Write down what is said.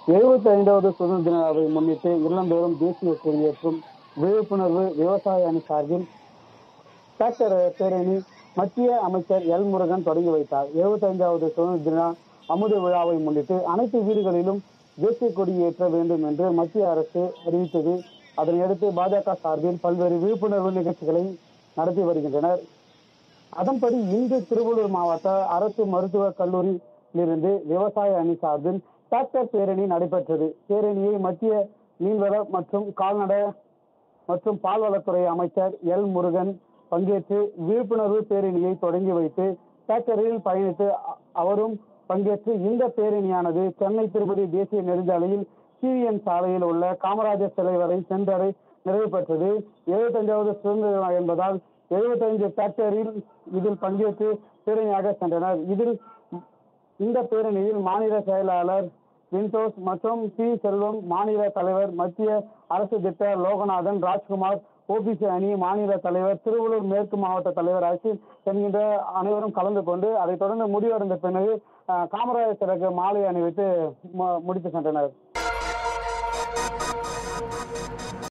எழுபத்தி ஐந்தாவது சுதந்திர தினாவை முன்னிட்டு இல்லந்தோறும் தேசிய கொடியேற்றும் விழிப்புணர்வு விவசாய அணி சார்பில் டிராக்டர் பேரணி மத்திய அமைச்சர் எல் முருகன் தொடங்கி வைத்தார் எழுபத்தைந்தாவது சுதந்திர தின அமுத விழாவை முன்னிட்டு அனைத்து வீடுகளிலும் தேசிய கொடி ஏற்ற வேண்டும் என்று மத்திய அரசு அறிவித்தது அதனையடுத்து பாஜக சார்பில் பல்வேறு விழிப்புணர்வு நிகழ்ச்சிகளை நடத்தி வருகின்றனர் அதன்படி இன்று திருவள்ளூர் மாவட்ட அரசு மருத்துவக் கல்லூரியிலிருந்து விவசாய அணி சார்பில் டிராக்டர் பேரணி நடைபெற்றது பேரணியை மத்திய மீன்வள மற்றும் கால்நடை மற்றும் பால்வளத்துறை அமைச்சர் எல் முருகன் பங்கேற்று விழிப்புணர்வு பேரணியை தொடங்கி வைத்து டிராக்டரில் பயணித்து அ- அவரும் பங்கேற்று இந்த பேரணியானது சென்னை திருப்பதி தேசிய நெடுஞ்சாலையில் சிவிஎன் சாலையில் உள்ள காமராஜர் சிலை வரை சென்றடை நிறைவு பெற்றது எழுபத்தஞ்சாவது சுதந்திர தினம் என்பதால் எழுபத்தைந்து டிராக்டரில் இதில் பங்கேற்று பேரணியாக சென்றனர் இதில் இந்த பேரணியில் மாநில செயலாளர் வின்டோஸ் மற்றும் பி செல்வம் மாநில தலைவர் மத்திய அரசு திட்ட லோகநாதன் ராஜ்குமார் ஓபிசி அணி மாநில தலைவர் திருவள்ளூர் மேற்கு மாவட்ட தலைவர் அசின் என்கின்ற அனைவரும் கலந்து கொண்டு அதைத் தொடர்ந்து முடிவடைந்த பிறகு அஹ், காமராஜர் சிலைக்கு மாலை அணிவித்து மு- முடித்து சென்றனர்